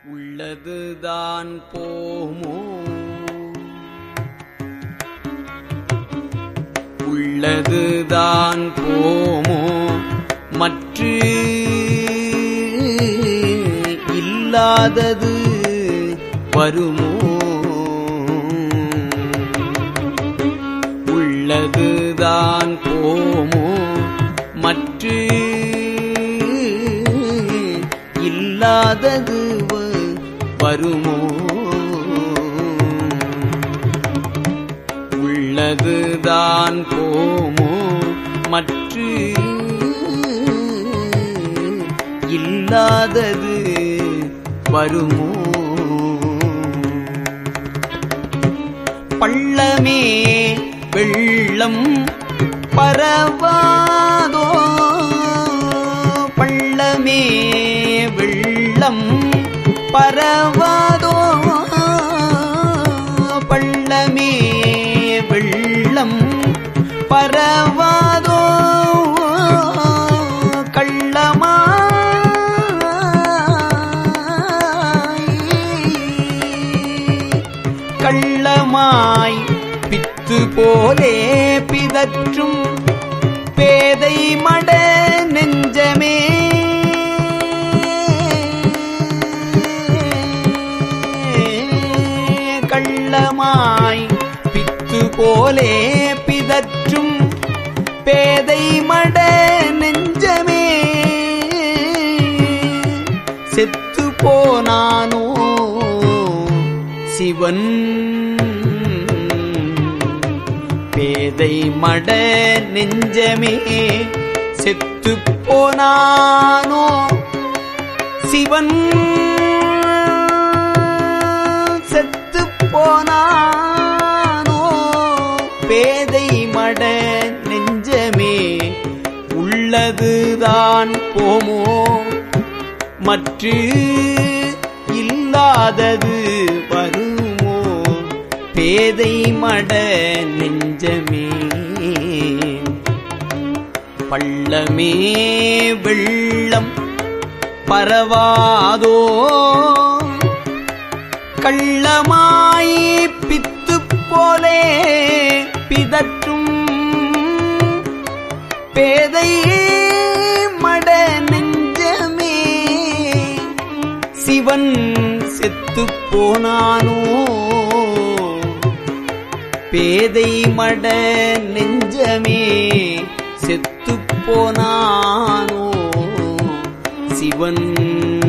உள்ளதுதான் போமோ உள்ளதுதான் போமோ மற்ற இல்லாதது வருமோ உள்ளதுதான் போமோ மற்ற இல்லாதது வ- வருமோ உள்ளதுதான் போமோ மற்ற இல்லாதது வருமோ பள்ளமே வெள்ளம் பரவாதோ பள்ளமே வெள்ளம் பரவாதோ பள்ளமே வெள்ளம் பரவாதோ கள்ளமாய் கள்ளமாய் பித்து போலே பிதற்றும் பேதை மட நெஞ்சமே கள்ளமாய் பித்து போலே பிதற்றும் பேதை மட நெஞ்சமே செத்து போனானோ சிவன் பேதை மட நெஞ்சமே செத்து போனானோ சிவன் செத்து போனானோ பேதை மட நெஞ்சமே உள்ளதுதான் போமோ மற்ற இல்லாதது வருமோ பேதை மட நெஞ்சமே பள்ளமே வெள்ளம் பரவாதோ கள்ளமாய் பித்து போலே பிதற்றும் பேதை மட நெஞ்சமே சிவன் செத்து போனானோ பேதை மட நெஞ்சமே செத்து போனானோ சிவன்